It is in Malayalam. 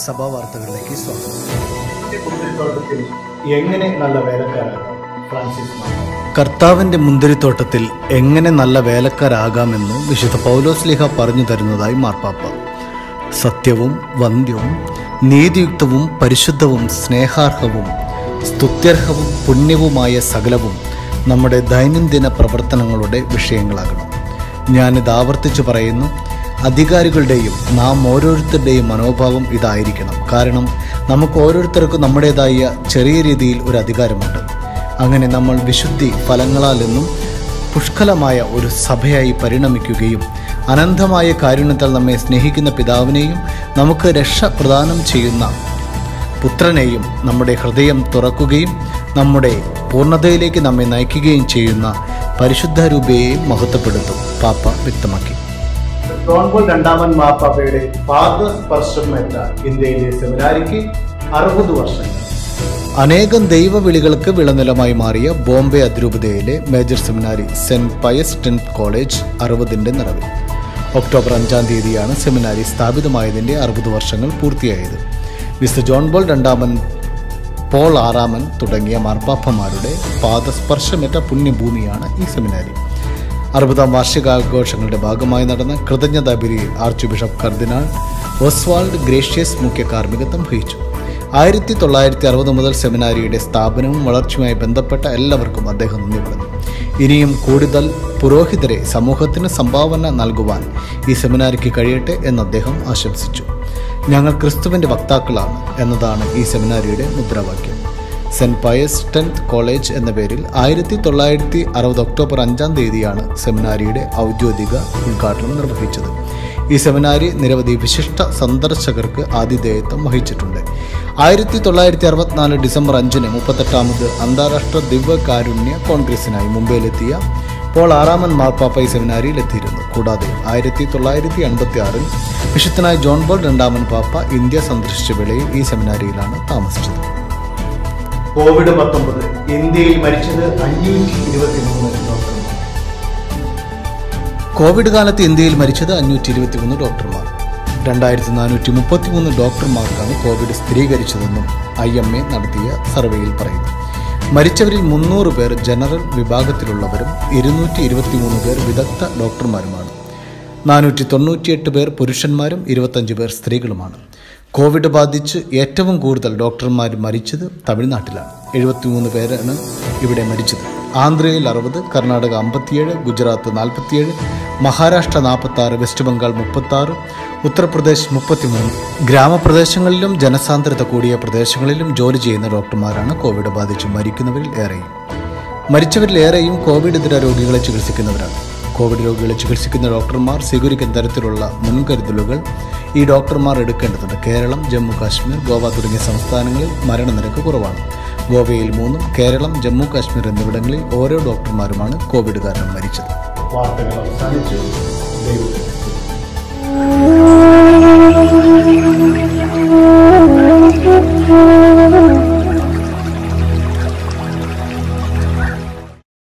സഭാ വാർത്തകളിലേക്ക് സ്വാഗതം മുന്തിരിത്തോട്ടത്തിൽ എങ്ങനെ നല്ല വേലക്കാരാകാം ഫ്രാൻസിസ് മാർ കർത്താവിന്റെ മുന്തിരിത്തോട്ടത്തിൽ എങ്ങനെ നല്ല വേലക്കാരാകാമെന്ന് വിശുദ്ധ പൗലോസ്ലിഹ പറഞ്ഞു തരുന്നതായി മാർപ്പാപ്പ സത്യവും വന്ധ്യവും നീതിയുക്തവും പരിശുദ്ധവും സ്നേഹാർഹവും സ്തുത്യർഹവും പുണ്യവുമായ സകലവും നമ്മുടെ ദൈനംദിന പ്രവർത്തനങ്ങളുടെ വിഷയങ്ങളാകണം ഞാനിത് ആവർത്തിച്ചു പറയുന്നു അധികാരികളുടെയും നാം ഓരോരുത്തരുടെയും മനോഭാവം ഇതായിരിക്കണം കാരണം നമുക്ക് ഓരോരുത്തർക്കും നമ്മുടേതായ ചെറിയ രീതിയിൽ ഒരു അധികാരമുണ്ട് അങ്ങനെ നമ്മൾ വിശുദ്ധി ഫലങ്ങളാൽ എന്നും പുഷ്കലമായ ഒരു സഭയായി പരിണമിക്കുകയും അനന്തമായ കാരുണ്യത്താൽ നമ്മെ സ്നേഹിക്കുന്ന പിതാവിനെയും നമുക്ക് രക്ഷ പ്രദാനം ചെയ്യുന്ന പുത്രനെയും നമ്മുടെ ഹൃദയം തുറക്കുകയും നമ്മുടെ പൂർണ്ണതയിലേക്ക് നമ്മെ നയിക്കുകയും ചെയ്യുന്ന പരിശുദ്ധ രൂപയെയും മഹത്വപ്പെടുത്തും പാപ്പ വ്യക്തമാക്കി ജോൺ പോൾ രണ്ടാമൻ മാർപ്പാപ്പയുടെ പാദസ്പർശമേറ്റ ഇന്ത്യയിലെ സെമിനാരിക്ക് അറുപത് വർഷങ്ങൾ അനേകം ദൈവവിളികൾക്ക് വിളനിലമായി മാറിയ ബോംബെ അതിരൂപതയിലെ major seminary saint Pius tenth college അറുപതിൻ്റെ നിറവിൽ ഒക്ടോബർ അഞ്ചാം തീയതിയാണ് സെമിനാരി സ്ഥാപിതമായതിൻ്റെ അറുപത് വർഷങ്ങൾ പൂർത്തിയായത് മിസ്റ്റർ ജോൺ ബോൾ രണ്ടാമൻ പോൾ ആറാമൻ തുടങ്ങിയ മാർപ്പാപ്പമാരുടെ പാദസ്പർശമേറ്റ പുണ്യഭൂമിയാണ് ഈ സെമിനാരി അറുപതാം വാർഷികാഘോഷങ്ങളുടെ ഭാഗമായി നടന്ന കൃതജ്ഞതാ ബലിയിൽ ആർച്ച് ബിഷപ്പ് കർദിനാൾ ഒസ്വാൾഡ് ഗ്രേഷ്യസ് മുഖ്യ കാർമ്മികത്വം വഹിച്ചു ആയിരത്തി തൊള്ളായിരത്തി അറുപത് മുതൽ സെമിനാരിയുടെ സ്ഥാപനവും വളർച്ചയുമായി ബന്ധപ്പെട്ട എല്ലാവർക്കും അദ്ദേഹം നന്ദി പറഞ്ഞു ഇനിയും കൂടുതൽ പുരോഹിതരെ സമൂഹത്തിന് സംഭാവന നൽകുവാൻ ഈ സെമിനാരിക്ക് കഴിയട്ടെ എന്ന് അദ്ദേഹം ആശംസിച്ചു ഞങ്ങൾ ക്രിസ്തുവിൻ്റെ വക്താക്കളാണ് എന്നതാണ് ഈ സെമിനാരിയുടെ മുദ്രാവാക്യം സെന്റ് പയസ് ടെൻത്ത് കോളേജ് എന്ന പേരിൽ ആയിരത്തി തൊള്ളായിരത്തി അറുപത് ഒക്ടോബർ അഞ്ചാം തീയതിയാണ് സെമിനാരിയുടെ ഔദ്യോഗിക ഉദ്ഘാടനം നിർവഹിച്ചത് ഈ സെമിനാരി നിരവധി വിശിഷ്ട സന്ദർശകർക്ക് ആതിഥേയത്വം വഹിച്ചിട്ടുണ്ട് ആയിരത്തി തൊള്ളായിരത്തി അറുപത്തിനാല് ഡിസംബർ അഞ്ചിന് മുപ്പത്തെട്ടാമത് അന്താരാഷ്ട്ര ദിവ്യകാരുണ്യ കോൺഗ്രസിനായി മുംബൈയിലെത്തിയ പോൾ ആറാമൻ മാർപ്പാപ്പ ഈ സെമിനാരിയിൽ എത്തിയിരുന്നു കൂടാതെ ആയിരത്തി തൊള്ളായിരത്തി എൺപത്തി ആറിൽ വിശുദ്ധനായ ജോൺ ബോൾ രണ്ടാമൻ പാപ്പ ഇന്ത്യ സന്ദർശിച്ച വേളയിൽ ഈ സെമിനാരിയിലാണ് താമസിച്ചത് കോവിഡ് പത്തൊമ്പത് ഇന്ത്യയിൽ മരിച്ചത് അഞ്ഞൂറ്റി ഇരുപത്തി മൂന്ന് ഡോക്ടർമാർ കോവിഡ് കാലത്ത് ഇന്ത്യയിൽ മരിച്ചത് അഞ്ഞൂറ്റി ഇരുപത്തിമൂന്ന് ഡോക്ടർമാർ രണ്ടായിരത്തി നാനൂറ്റി മുപ്പത്തിമൂന്ന് ഡോക്ടർമാർക്കാണ് കോവിഡ് സ്ഥിരീകരിച്ചതെന്നും ഐ എം എ നടത്തിയ സർവേയിൽ പറയുന്നു മരിച്ചവരിൽ മുന്നൂറ് പേർ ജനറൽ വിഭാഗത്തിലുള്ളവരും ഇരുന്നൂറ്റി ഇരുപത്തിമൂന്ന് പേർ വിദഗ്ധ ഡോക്ടർമാരുമാണ് നാനൂറ്റി തൊണ്ണൂറ്റിയെട്ട് പേർ പുരുഷന്മാരും ഇരുപത്തഞ്ച് പേർ സ്ത്രീകളുമാണ് കോവിഡ് ബാധിച്ച് ഏറ്റവും കൂടുതൽ ഡോക്ടർമാർ മരിച്ചത് തമിഴ്നാട്ടിലാണ് എഴുപത്തിമൂന്ന് പേരാണ് ഇവിടെ മരിച്ചത് ആന്ധ്രയിൽ അറുപത് കർണാടക അമ്പത്തിയേഴ് ഗുജറാത്ത് നാൽപ്പത്തിയേഴ് മഹാരാഷ്ട്ര നാൽപ്പത്തി ആറ് വെസ്റ്റ് ബംഗാൾ മുപ്പത്തി ആറ് ഉത്തർപ്രദേശ് മുപ്പത്തിമൂന്ന് ഗ്രാമപ്രദേശങ്ങളിലും ജനസാന്ദ്രത കൂടിയ പ്രദേശങ്ങളിലും ജോലി ചെയ്യുന്ന ഡോക്ടർമാരാണ് കോവിഡ് ബാധിച്ച് മരിക്കുന്നവരിൽ ഏറെയും മരിച്ചവരിൽ ഏറെയും കോവിഡ് ഇതര രോഗികളെ ചികിത്സിക്കുന്നവരാണ് കോവിഡ് രോഗികളെ ചികിത്സിക്കുന്ന ഡോക്ടർമാർ സ്വീകരിക്കുന്ന തരത്തിലുള്ള മുൻകരുതലുകൾ ഈ ഡോക്ടർമാർ എടുക്കേണ്ടതുണ്ട് കേരളം ജമ്മു കാശ്മീർ ഗോവ തുടങ്ങിയ സംസ്ഥാനങ്ങളിൽ മരണനിരക്ക് കുറവാണ് ഗോവയിൽ മൂന്നും കേരളം ജമ്മു കാശ്മീർ എന്നിവിടങ്ങളിൽ ഓരോ ഡോക്ടർമാരുമാണ് കോവിഡ് കാരണം മരിച്ചത് വാർത്തകൾ അവസാനിച്ചു ദൈവത്തിന് Thank you.